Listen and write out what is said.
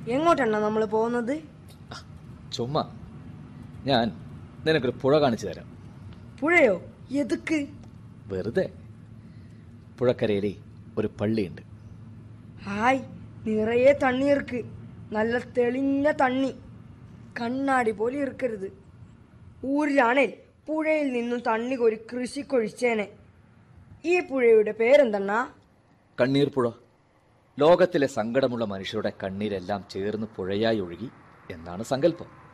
എങ്ങോട്ടാണ് നമ്മൾ പോകുന്നത് ചുമ്മാ ഞാൻ നിനക്കൊരു പുഴ കാണിച്ചു തരാം പുഴയോ എതുക്ക് വെറുതെ പുഴക്കരയിലെ ഒരു പള്ളിയുണ്ട് ഹായ് നിറയെ തണ്ണി ഇருக்கு നല്ല തെളിഞ്ഞ തണ്ണി കണ്ണാടി പോലെ ഇരിക്കരുത് ഊരിലാണേ പുഴയിൽ നിന്നും തണ്ണി കോരി കൃഷിക്കൊഴിച്ചേനെ ഈ പുഴയുടെ പേരെന്തണ്ണാ കണ്ണീർ പുഴ ലോകത്തിലെ സങ്കടമുള്ള മനുഷ്യരുടെ കണ്ണീരെല്ലാം ചേർന്ന് പുഴയായി ഒഴുകി എന്നാണ് സങ്കല്പം